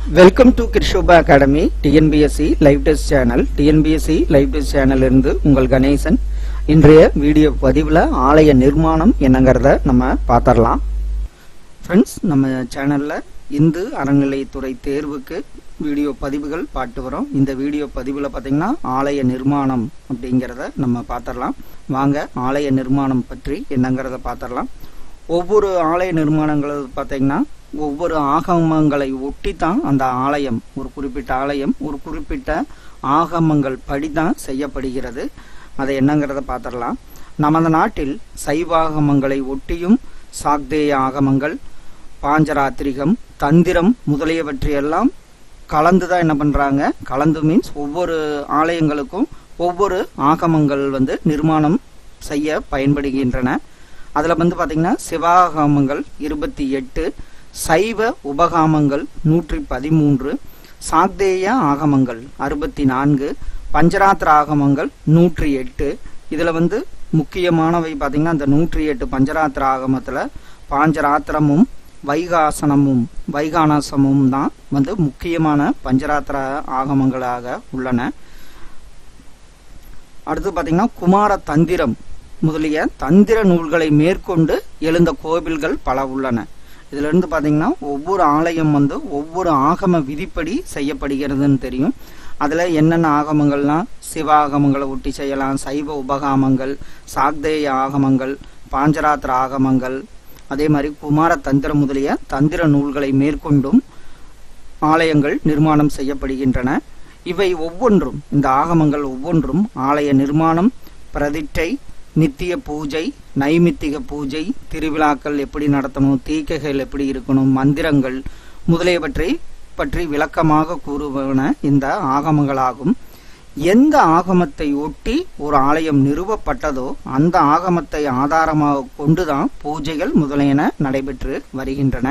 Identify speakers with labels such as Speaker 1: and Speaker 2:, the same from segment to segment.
Speaker 1: welcome to Krishoba academy TNPSC live test channel TNPSC live test channel இருந்து உங்கள் கணேசன் இன்றைய video பதிவில் ஆலய நிர்மாணம் என்னங்கிறத நம்ம பார்த்தரலாம் ஃப்ரெண்ட்ஸ் நம்ம சேனலில் இந்து அறநிலையத்துறை தேர்வுக்கு வீடியோ பதிவுகள் பாட்டு வரோம் இந்த வீடியோ பதிவில் பார்த்தீங்கன்னா ஆலய நிர்மாணம் அப்படிங்கிறத நம்ம பார்த்தரலாம் வாங்க ஆலய நிர்மாணம் பற்றி என்னங்கிறத பார்த்தரலாம் ஒவ்வொரு ஆலய நிர்மாணங்கள் பார்த்தீங்கன்னா ஒவ்வொரு ஆகமங்களை ஒட்டி தான் அந்த ஆலயம் ஒரு குறிப்பிட்ட ஆலயம் ஒரு குறிப்பிட்ட ஆகமங்கள் படி தான் செய்யப்படுகிறது அதை என்னங்கிறத பார்த்துடலாம் நமது நாட்டில் சைவாகமங்களை ஒட்டியும் சாக்தேய ஆகமங்கள் பாஞ்சராத்திரிகம் தந்திரம் முதலியவற்றையெல்லாம் கலந்து தான் என்ன பண்ணுறாங்க கலந்து மீன்ஸ் ஒவ்வொரு ஆலயங்களுக்கும் ஒவ்வொரு ஆகமங்கள் வந்து நிர்மாணம் செய்ய பயன்படுகின்றன அதில் வந்து பார்த்திங்கன்னா சிவாகமங்கள் இருபத்தி எட்டு சைவ உபகாமங்கள் நூற்றி பதிமூன்று சாக்தேய ஆகமங்கள் அறுபத்தி நான்கு பஞ்சராத்திர ஆகமங்கள் நூற்றி எட்டு இதில் வந்து முக்கியமானவை பார்த்திங்கன்னா இந்த நூற்றி எட்டு பஞ்சராத்திர ஆகமத்தில் பாஞ்சராத்திரமும் வைகாசனமும் வைகானசமும் தான் வந்து முக்கியமான பஞ்சராத்திர ஆகமங்களாக உள்ளன அடுத்து பார்த்தீங்கன்னா குமார தந்திரம் முதலிய தந்திர நூல்களை மேற்கொண்டு எழுந்த கோவில்கள் பல உள்ளன இதுல இருந்து பாத்தீங்கன்னா ஒவ்வொரு ஆலயம் வந்து ஒவ்வொரு ஆகம விதிப்படி செய்யப்படுகிறதுன்னு தெரியும் அதுல என்னென்ன ஆகமங்கள்லாம் சிவ ஆகமங்களை ஒட்டி செய்யலாம் சைவ உபகாமங்கள் சாக்தேய ஆகமங்கள் பாஞ்சராத்திர ஆகமங்கள் அதே மாதிரி குமார தந்திரம் முதலிய தந்திர நூல்களை மேற்கொண்டும் ஆலயங்கள் நிர்மாணம் செய்யப்படுகின்றன இவை ஒவ்வொன்றும் இந்த ஆகமங்கள் ஒவ்வொன்றும் ஆலய நிர்மாணம் பிரதிஷ்டை நித்திய பூஜை நைமித்திக பூஜை திருவிழாக்கள் எப்படி நடத்தணும் தீக்கைகள் எப்படி இருக்கணும் மந்திரங்கள் முதலியவற்றை பற்றி விளக்கமாக கூறுவன இந்த ஆகமங்களாகும் எந்த ஆகமத்தை ஒட்டி ஒரு ஆலயம் நிறுவப்பட்டதோ அந்த ஆகமத்தை ஆதாரமாக கொண்டுதான் பூஜைகள் முதலியன நடைபெற்று வருகின்றன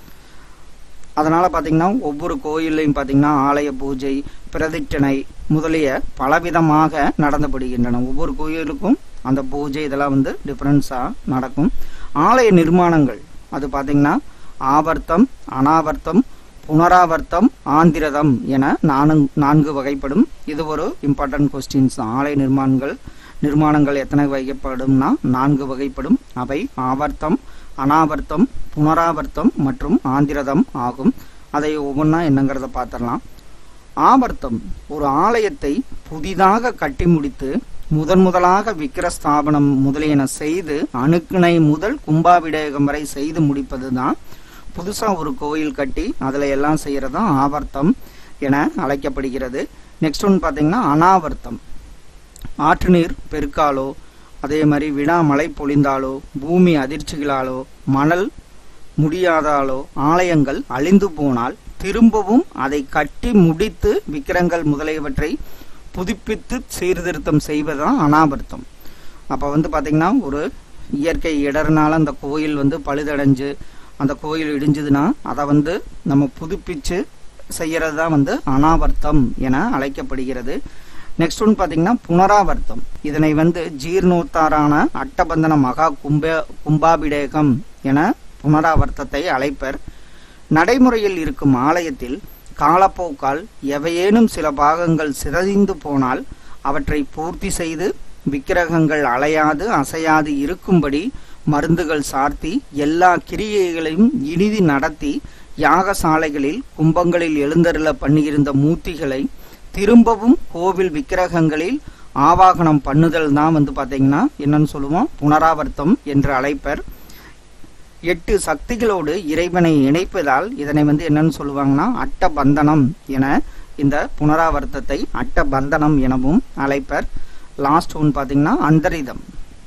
Speaker 1: அதனால பாத்தீங்கன்னா ஒவ்வொரு கோயிலையும் பாத்தீங்கன்னா ஆலய பூஜை பிரதிஷ்டனை முதலிய பலவிதமாக நடந்துபடுகின்றன ஒவ்வொரு கோயிலுக்கும் அந்த பூஜை இதெல்லாம் வந்து டிஃப்ரென்ஸாக நடக்கும் ஆலய நிர்மாணங்கள் அது பார்த்தீங்கன்னா ஆவர்த்தம் அனாவர்த்தம் புனராவர்த்தம் ஆந்திரதம் என நான்கு நான்கு வகைப்படும் இது ஒரு இம்பார்ட்டன்ட் கொஸ்டின்ஸ் ஆலய நிர்மாணங்கள் நிர்மாணங்கள் எத்தனை வகைப்படும்னா நான்கு வகைப்படும் அவை ஆவர்த்தம் அனாவர்த்தம் புனராவர்த்தம் மற்றும் ஆந்திரதம் ஆகும் அதை ஒவ்வொன்றா என்னங்கிறத பார்த்துடலாம் ஆவர்த்தம் ஒரு ஆலயத்தை புதிதாக கட்டி முடித்து முதன் முதலாக விக்கிர ஸ்தாபனம் முதலியன செய்து அணுக்கிணை முதல் கும்பாபிடேகம் வரை செய்து முடிப்பது தான் புதுசா ஒரு கோயில் கட்டி அதுல எல்லாம் செய்யறது ஆவர்த்தம் என அழைக்கப்படுகிறது நெக்ஸ்ட் ஒன்று பார்த்தீங்கன்னா அனாவர்த்தம் ஆற்று நீர் பெருக்காலோ அதே மாதிரி வினா மழை பொழிந்தாலோ பூமி அதிர்ச்சிகளாலோ மணல் முடியாதாலோ ஆலயங்கள் அழிந்து போனால் திரும்பவும் அதை கட்டி முடித்து விக்கிரங்கள் முதலியவற்றை புதுப்பித்து சீர்திருத்தம் செய்வதுதான் அனாவர்த்தம் அப்போ வந்து பார்த்திங்கன்னா ஒரு இயற்கை இடர்னால அந்த கோயில் வந்து பழுதடைஞ்சு அந்த கோயில் இடிஞ்சதுன்னா அதை வந்து நம்ம புதுப்பிச்சு செய்யறது தான் வந்து அனாவர்த்தம் என அழைக்கப்படுகிறது நெக்ஸ்ட் ஒன்று பார்த்தீங்கன்னா புனராவர்த்தம் இதனை வந்து ஜீர்ணோத்தாரான அட்டபந்தன மகா கும்ப கும்பாபிடேகம் என புனராவர்த்தத்தை அழைப்பர் நடைமுறையில் இருக்கும் ஆலயத்தில் காலப்போக்கால் எவையேனும் சில பாகங்கள் சிதைந்து போனால் அவற்றை பூர்த்தி செய்து விக்கிரகங்கள் அலையாது அசையாது இருக்கும்படி மருந்துகள் சார்த்தி எல்லா கிரியைகளையும் இனிதி நடத்தி யாகசாலைகளில் கும்பங்களில் எழுந்தருள பண்ணியிருந்த மூர்த்திகளை திரும்பவும் கோவில் விக்கிரகங்களில் ஆவாகனம் பண்ணுதல் தான் வந்து பார்த்தீங்கன்னா என்னன்னு சொல்லுவோம் புனராவர்த்தம் என்று அழைப்பர் எட்டு சக்திகளோடு இறைவனை இணைப்பதால் இதனை வந்து என்னன்னு சொல்லுவாங்கன்னா அட்டபந்தனம் என இந்த புனராவர்த்தத்தை அட்டபந்தனம் எனவும் அழைப்பர் லாஸ்ட் ஒன் பார்த்தீங்கன்னா அந்தரிதம்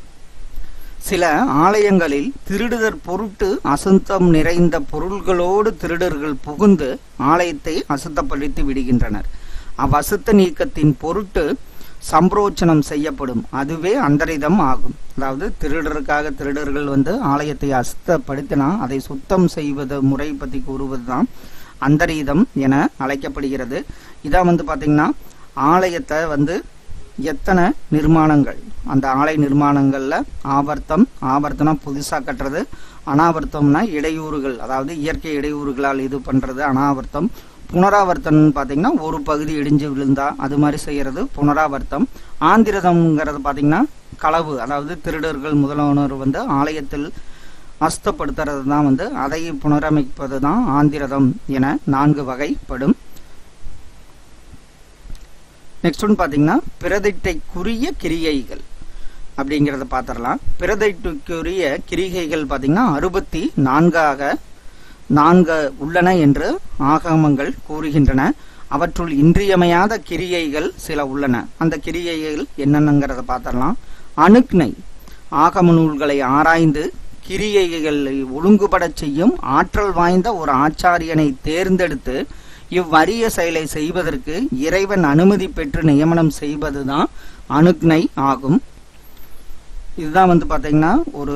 Speaker 1: சில ஆலயங்களில் திருடுதற் பொருட்டு அசுத்தம் நிறைந்த பொருள்களோடு திருடர்கள் புகுந்து ஆலயத்தை அசுத்தப்படுத்தி விடுகின்றனர் அவ்வசுத்த நீக்கத்தின் பொருட்டு சம்பரோச்சனம் செய்யப்படும் அதுவே அந்தரிதம் ஆகும் அதாவது திருடருக்காக திருடர்கள் வந்து ஆலயத்தை அசுத்தப்படுத்தினா அதை சுத்தம் செய்வது முறை பற்றி கூறுவதுதான் அந்தரீதம் என அழைக்கப்படுகிறது இதான் வந்து பாத்தீங்கன்னா ஆலயத்தை வந்து எத்தனை நிர்மாணங்கள் அந்த ஆலய நிர்மாணங்கள்ல ஆவர்த்தம் ஆவர்த்தனா புதுசா கட்டுறது அனாவர்த்தம்னா இடையூறுகள் அதாவது இயற்கை இடையூறுகளால் இது பண்றது அனாவர்த்தம் புனராவர்த்தனம் பார்த்தீங்கன்னா ஒரு பகுதி இடிஞ்சு விழுந்தா அது மாதிரி செய்யறது புனராவர்த்தம் ஆந்திரதம்ங்கிறது பார்த்தீங்கன்னா களவு அதாவது திருடர்கள் முதலானோர் வந்து ஆலயத்தில் அஸ்தப்படுத்துறது தான் வந்து அதை புனரமைப்பது தான் ஆந்திரதம் என நான்கு வகைப்படும் நெக்ஸ்ட் ஒன்று பார்த்தீங்கன்னா பிரதிட்டைக்குரிய கிரியைகள் அப்படிங்கிறத பார்த்துடலாம் பிரதிட்டுக்குரிய கிரிகைகள் பார்த்தீங்கன்னா அறுபத்தி நான்காக நான்கு உள்ளன என்று ஆகமங்கள் கூறுகின்றன அவற்றுள் இன்றியமையாத கிரியைகள் சில உள்ளன அந்த கிரியைகள் என்னென்னங்கிறத பார்த்துடலாம் அணுக்னை ஆகம நூல்களை ஆராய்ந்து கிரியைகளை ஒழுங்குபடச் செய்யும் ஆற்றல் வாய்ந்த ஒரு ஆச்சாரியனை தேர்ந்தெடுத்து இவ்வரிய செயலை செய்வதற்கு இறைவன் அனுமதி பெற்று நியமனம் செய்வதுதான் அணுக்னை ஆகும் இதுதான் வந்து பாத்தீங்கன்னா ஒரு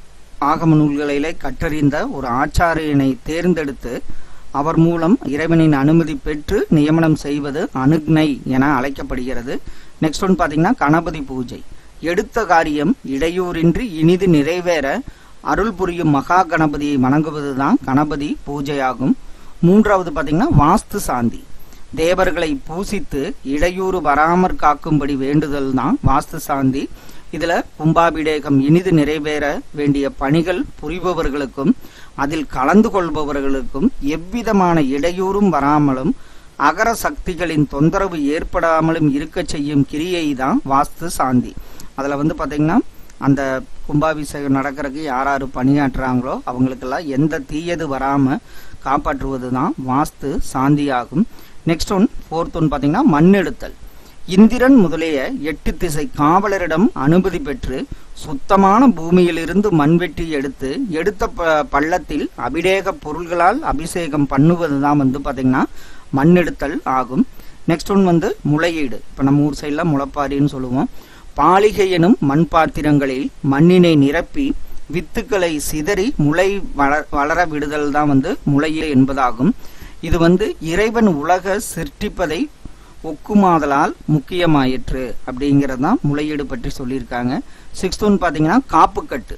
Speaker 1: ஆகம நூல்களிலே கற்றறிந்த ஒரு ஆச்சாரியனை தேர்ந்தெடுத்து அவர் மூலம் இறைவனின் அனுமதி பெற்று நியமனம் செய்வது அனுக்னை என அழைக்கப்படுகிறது நெக்ஸ்ட் ஒன் பாத்தீங்கன்னா கணபதி பூஜை எடுத்த காரியம் இடையூறின்றி இனிது நிறைவேற அருள் புரியும் மகா கணபதியை வணங்குவதுதான் கணபதி பூஜையாகும் மூன்றாவது பாத்தீங்கன்னா வாஸ்து சாந்தி தேவர்களை பூசித்து இடையூறு வராமற் காக்கும்படி வேண்டுதல் தான் வாஸ்து சாந்தி இதுல கும்பாபிடேகம் இனிது நிறைவேற வேண்டிய பணிகள் புரிபவர்களுக்கும் அதில் கலந்து கொள்பவர்களுக்கும் எவ்விதமான இடையூறும் வராமலும் அகர சக்திகளின் தொந்தரவு ஏற்படாமலும் இருக்க செய்யும் கிரியை தான் வாஸ்து சாந்தி அதுல வந்து பாத்தீங்கன்னா அந்த கும்பாபிஷேகம் நடக்கிறதுக்கு யார் யார் பணியாற்றுறாங்களோ அவங்களுக்கெல்லாம் எந்த தீயது வராம காப்பாற்றுவது தான் வாஸ்து சாந்தியாகும் நெக்ஸ்ட் ஒன் ஃபோர்த் ஒன் பார்த்தீங்கன்னா மண்ணெடுத்தல் இந்திரன் முதலிய எட்டு திசை காவலரிடம் அனுமதி பெற்று சுத்தமான பூமியிலிருந்து மண்வெட்டி எடுத்து எடுத்த ப- பள்ளத்தில் அபிடேக பொருள்களால் அபிஷேகம் பண்ணுவது தான் வந்து பாத்தீங்கன்னா மண்ணெடுத்தல் ஆகும் நெக்ஸ்ட் ஒன் வந்து முளையீடு இப்போ நம்ம ஊர் சைடில் முளைப்பாரின்னு சொல்லுவோம் பாலிகை எனும் மண் பாத்திரங்களில் மண்ணினை நிரப்பி வித்துக்களை சிதறி முளை வள வளர விடுதல் தான் வந்து முளையீடு என்பதாகும் இது வந்து இறைவன் உலக சிருஷ்டிப்பதை ஒக்குமாதலால் முக்கியமாயிற்று அப்படிங்கிறது தான் முளையீடு பற்றி சொல்லியிருக்காங்க சிக்ஸ்த் ஒன் பார்த்தீங்கன்னா காப்புக்கட்டு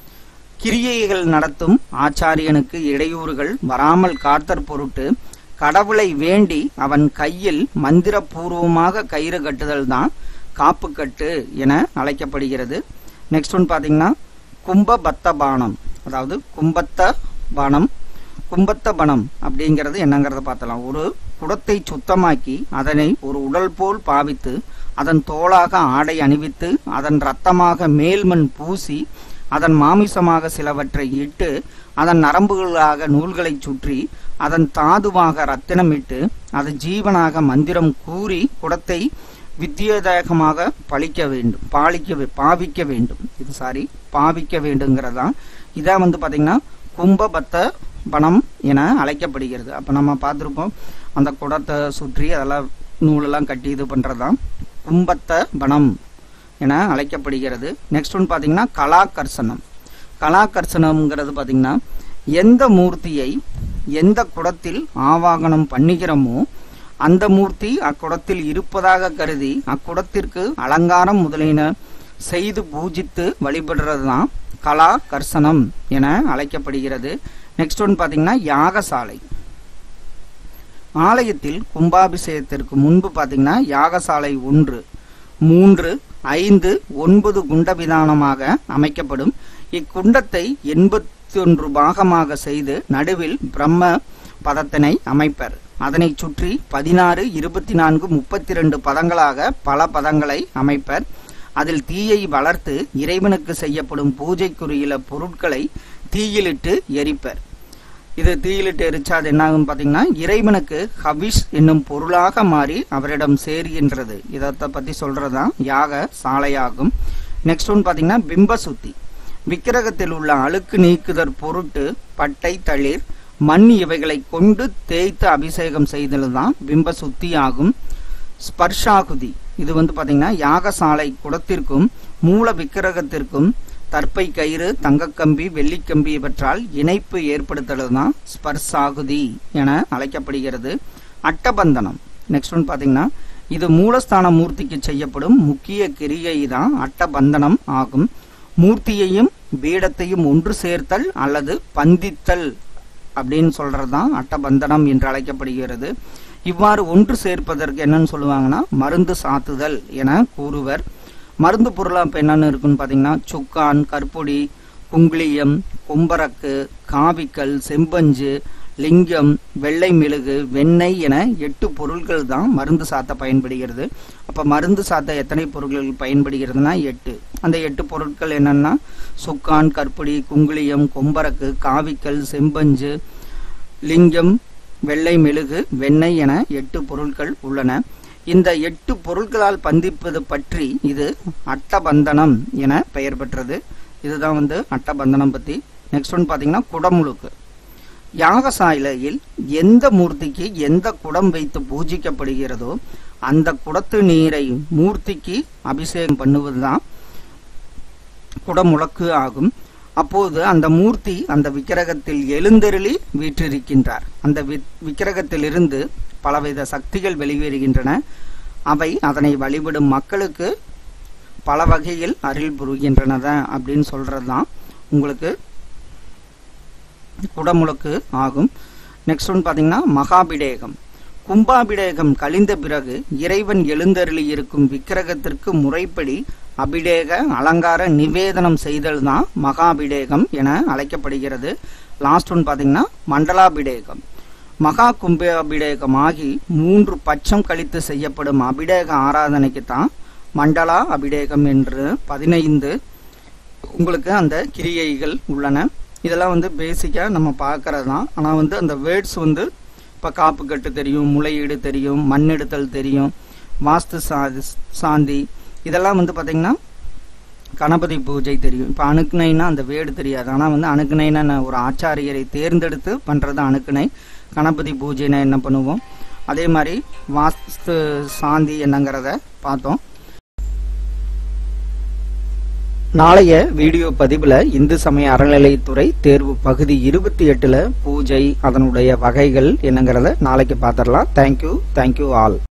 Speaker 1: கிரியைகள் நடத்தும் ஆச்சாரியனுக்கு இடையூறுகள் வராமல் காத்தற் பொருட்டு கடவுளை வேண்டி அவன் கையில் மந்திரபூர்வமாக கயிறு கட்டுதல் தான் காப்புக்கட்டு என அழைக்கப்படுகிறது நெக்ஸ்ட் ஒன் பார்த்தீங்கன்னா கும்பபத்த பானம் அதாவது கும்பத்த பானம் கும்பத்த பணம் அப்படிங்கிறது என்னங்கிறத பார்த்தலாம் ஒரு குடத்தை சுத்தமாக்கி அதனை ஒரு உடல் போல் பாவித்து அதன் தோளாக ஆடை அணிவித்து அதன் இரத்தமாக மேல்மண் பூசி அதன் மாமிசமாக சிலவற்றை இட்டு அதன் நரம்புகளாக நூல்களை சுற்றி அதன் தாதுவாக ரத்தினமிட்டு அது ஜீவனாக மந்திரம் கூறி குடத்தை வித்தியதேகமாக பழிக்க வேண்டும் பாலிக்க வே- பாவிக்க வேண்டும் இது சாரி பாவிக்க வேண்டுங்கிறதா இதான் வந்து பாத்தீங்கன்னா கும்பபத்த பணம் என அழைக்கப்படுகிறது அப்ப நம்ம பார்த்திருப்போம் அந்த குடத்தை சுற்றி அதெல்லாம் நூலெல்லாம் கட்டி இது பண்றதுதான் கும்பத்த பணம் என அழைக்கப்படுகிறது நெக்ஸ்ட் ஒன் பாத்தீங்கன்னா கலாகர்சனம் கலாகர்சனம்ங்கிறது பாத்தீங்கன்னா எந்த மூர்த்தியை எந்த குடத்தில் ஆவாகனம் பண்ணுகிறோமோ அந்த மூர்த்தி அக்குடத்தில் இருப்பதாக கருதி அக்குடத்திற்கு அலங்காரம் முதலின செய்து பூஜித்து வழிபடுறது தான் கலா கர்சனம் என அழைக்கப்படுகிறது நெக்ஸ்ட் ஒன் பாத்தீங்கன்னா யாகசாலை ஆலயத்தில் கும்பாபிஷேகத்திற்கு முன்பு பாத்தீங்கன்னா யாகசாலை ஒன்று மூன்று ஐந்து ஒன்பது குண்ட விதானமாக அமைக்கப்படும் இக்குண்டத்தை எண்பத்தி ஒன்று பாகமாக செய்து நடுவில் பிரம்ம பதத்தினை அமைப்பர் அதனைச் சுற்றி பதினாறு இருபத்தி நான்கு முப்பத்தி ரெண்டு பதங்களாக பல பதங்களை அமைப்பர் அதில் தீயை வளர்த்து இறைவனுக்கு செய்யப்படும் பூஜைக்குரிய பொருட்களை தீயிலிட்டு எரிப்பர் இது தீயிலிட்டு எரிச்சா அது என்ன ஆகும் பாத்தீங்கன்னா இறைவனுக்கு ஹவிஷ் என்னும் பொருளாக மாறி அவரிடம் சேர்கின்றது இதத்தை பத்தி சொல்றதுதான் யாக சாலையாகும் நெக்ஸ்ட் ஒன் பாத்தீங்கன்னா பிம்ப சுத்தி விக்கிரகத்தில் உள்ள அழுக்கு நீக்குதற் பொருட்டு பட்டை தளிர் மண் இவைகளை கொண்டு தேய்த்து அபிஷேகம் செய்ததுதான் பிம்ப சுத்தி ஆகும் ஸ்பர்ஷாகுதி இது வந்து பாத்தீங்கன்னா யாகசாலை குடத்திற்கும் மூல விக்கிரகத்திற்கும் தற்பை கயிறு தங்கக்கம்பி வெள்ளிக்கம்பி இவற்றால் இணைப்பு ஏற்படுத்துறது தான் ஸ்பர்சாகுதி என அழைக்கப்படுகிறது அட்டபந்தனம் நெக்ஸ்ட் ஒன் பாத்தீங்கன்னா இது மூலஸ்தான மூர்த்திக்கு செய்யப்படும் முக்கிய கிரியை தான் அட்டபந்தனம் ஆகும் மூர்த்தியையும் பீடத்தையும் ஒன்று சேர்த்தல் அல்லது பந்தித்தல் அப்படின்னு சொல்றதுதான் அட்டபந்தனம் என்று அழைக்கப்படுகிறது இவ்வாறு ஒன்று சேர்ப்பதற்கு என்னன்னு சொல்லுவாங்கன்னா மருந்து சாத்துதல் என கூறுவர் மருந்து பொருளா இப்ப என்னன்னு இருக்குன்னு பாத்தீங்கன்னா சுக்கான் கற்பொடி குங்கிலியம் கொம்பரக்கு காவிக்கல் செம்பஞ்சு லிங்கம் வெள்ளை மெழுகு வெண்ணெய் என எட்டு பொருட்கள் தான் மருந்து சாத்த பயன்படுகிறது அப்ப மருந்து சாத்த எத்தனை பொருட்கள் பயன்படுகிறதுனா எட்டு அந்த எட்டு பொருட்கள் என்னன்னா சுக்கான் கற்பொடி குங்குளியம் கொம்பரக்கு காவிக்கல் செம்பஞ்சு லிங்கம் வெள்ளை மெழுகு வெண்ணெய் என எட்டு பொருட்கள் உள்ளன இந்த எட்டு பொருட்களால் பந்திப்பது பற்றி இது அட்டபந்தனம் என பெயர் பெற்றது இதுதான் வந்து அட்டபந்தனம் பத்தி நெக்ஸ்ட் ஒன் பாத்தீங்கன்னா குடமுழுக்கு யாகசாலையில் எந்த மூர்த்திக்கு எந்த குடம் வைத்து பூஜிக்கப்படுகிறதோ அந்த குடத்து நீரை மூர்த்திக்கு அபிஷேகம் பண்ணுவதுதான் குடமுழக்கு ஆகும் அப்போது அந்த மூர்த்தி அந்த விக்கிரகத்தில் எழுந்தருளி வீற்றிருக்கின்றார் அந்த விக்கிரகத்திலிருந்து பலவித சக்திகள் வெளிவருகின்றன அவை அதனை வழிபடும் மக்களுக்கு பல வகையில் அருள் புரிகின்றன அப்படின்னு சொல்றதுதான் உங்களுக்கு குடமுழுக்கு ஆகும் நெக்ஸ்ட் ஒன் பார்த்தீங்கன்னா மகாபிடேகம் கும்பாபிடேகம் கழிந்த பிறகு இறைவன் எழுந்தருளி இருக்கும் விக்கிரகத்திற்கு முறைப்படி அபிடேக அலங்கார நிவேதனம் செய்தல் தான் மகாபிடேகம் என அழைக்கப்படுகிறது லாஸ்ட் ஒன் பார்த்தீங்கன்னா மண்டலாபிடேகம் மகா கும்பாபிடேகம் ஆகி மூன்று பட்சம் கழித்து செய்யப்படும் அபிடேக ஆராதனைக்கு தான் மண்டலா அபிடேகம் என்று பதினைந்து உங்களுக்கு அந்த கிரியைகள் உள்ளன இதெல்லாம் வந்து பேசிக்காக நம்ம பார்க்கறது தான் ஆனால் வந்து அந்த வேர்ட்ஸ் வந்து இப்போ காப்பு கட்டு தெரியும் முளையீடு தெரியும் மண்ணெடுத்தல் தெரியும் வாஸ்து சாதி சாந்தி இதெல்லாம் வந்து பார்த்திங்கன்னா கணபதி பூஜை தெரியும் இப்போ அணுக்குனைனா அந்த வேடு தெரியாது ஆனால் வந்து அணுக்குனைனா ஒரு ஆச்சாரியரை தேர்ந்தெடுத்து பண்ணுறது அணுக்குனை கணபதி பூஜைனா என்ன பண்ணுவோம் அதே மாதிரி வாஸ்து சாந்தி என்னங்கிறத பார்த்தோம் நாளைய வீடியோ பதிவில் இந்து சமய அறநிலைத்துறை தேர்வு பகுதி இருபத்தி எட்டுல பூஜை அதனுடைய வகைகள் என்னங்கிறத நாளைக்கு பார்த்துடலாம் தேங்க்யூ தேங்க்யூ ஆல்